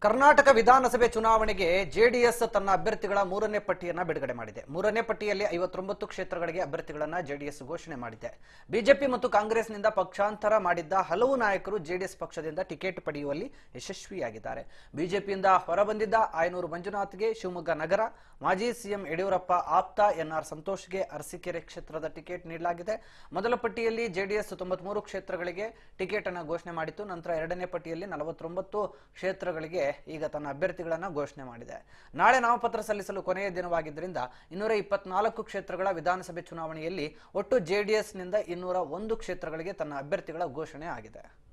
ಕರ್ನಾಟಕ ವಿಧಾನಸಭೆ ಚುನಾವಣೆಗೆ ಜೆಡಿಎಸ್ ತನ್ನ ಅಭ್ಯರ್ಥಿಗಳ ಮೂರನೇ ಪಟ್ಟಿಯನ್ನ ಬಿಡುಗಡೆ ಮಾಡಿದೆ ಮೂರನೇ ಪಟ್ಟಿಯಲ್ಲಿ ಐವತ್ತೊಂಬತ್ತು ಕ್ಷೇತ್ರಗಳಿಗೆ ಅಭ್ಯರ್ಥಿಗಳನ್ನ ಜೆಡಿಎಸ್ ಘೋಷಣೆ ಮಾಡಿದೆ ಬಿಜೆಪಿ ಮತ್ತು ಕಾಂಗ್ರೆಸ್ನಿಂದ ಪಕ್ಷಾಂತರ ಮಾಡಿದ್ದ ಹಲವು ನಾಯಕರು ಜೆಡಿಎಸ್ ಪಕ್ಷದಿಂದ ಟಿಕೆಟ್ ಪಡೆಯುವಲ್ಲಿ ಯಶಸ್ವಿಯಾಗಿದ್ದಾರೆ ಬಿಜೆಪಿಯಿಂದ ಹೊರಬಂದಿದ್ದ ಆಯನೂರು ಮಂಜುನಾಥ್ಗೆ ಶಿವಮೊಗ್ಗ ನಗರ ಮಾಜಿ ಸಿಎಂ ಯಡಿಯೂರಪ್ಪ ಆಪ್ತ ಎನ್ಆರ್ ಸಂತೋಷ್ಗೆ ಅರಸೀಕೆರೆ ಕ್ಷೇತ್ರದ ಟಿಕೆಟ್ ನೀಡಲಾಗಿದೆ ಮೊದಲ ಪಟ್ಟಿಯಲ್ಲಿ ಜೆಡಿಎಸ್ ತೊಂಬತ್ಮೂರು ಕ್ಷೇತ್ರಗಳಿಗೆ ಟಿಕೆಟ್ ಅನ್ನು ಘೋಷಣೆ ಮಾಡಿತ್ತು ನಂತರ ಎರಡನೇ ಪಟ್ಟಿಯಲ್ಲಿ ನಲವತ್ತೊಂಬತ್ತು ಕ್ಷೇತ್ರಗಳಿಗೆ ಈಗ ತನ್ನ ಅಭ್ಯರ್ಥಿಗಳನ್ನ ಘೋಷಣೆ ಮಾಡಿದೆ ನಾಳೆ ನಾಮಪತ್ರ ಸಲ್ಲಿಸಲು ಕೊನೆಯ ದಿನವಾಗಿದ್ದರಿಂದ ಇನ್ನೂರ ಇಪ್ಪತ್ನಾಲ್ಕು ಕ್ಷೇತ್ರಗಳ ವಿಧಾನಸಭೆ ಚುನಾವಣೆಯಲ್ಲಿ ಒಟ್ಟು ಜೆಡಿಎಸ್ನಿಂದ ಇನ್ನೂರ ಒಂದು ಕ್ಷೇತ್ರಗಳಿಗೆ ತನ್ನ ಅಭ್ಯರ್ಥಿಗಳ ಘೋಷಣೆ ಆಗಿದೆ